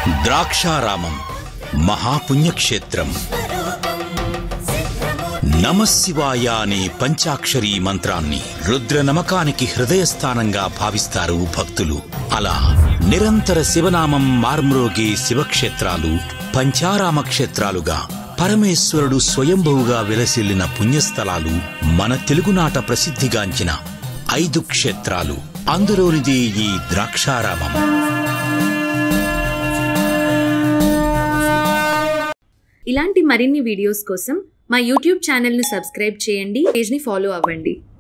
ద్రాక్షారామం మహాపుణ్యక్షేత్రం నమశివాయ అనే పంచాక్షరీ మంత్రాన్ని రుద్ర నమకానికి హృదయస్థానంగా భావిస్తారు భక్తులు అలా నిరంతర శివనామం మార్మ్రోగే శివక్షేత్రాలు పంచారామ క్షేత్రాలుగా పరమేశ్వరుడు స్వయంభువుగా విలసిల్లిన పుణ్యస్థలాలు మన తెలుగునాట ప్రసిద్ధిగాంచిన ఐదు క్షేత్రాలు అందులోనిదే ఈ ద్రాక్షారామం ఇలాంటి మరిన్ని వీడియోస్ కోసం మా యూట్యూబ్ ఛానల్ను సబ్స్క్రైబ్ చేయండి పేజ్ని ఫాలో అవ్వండి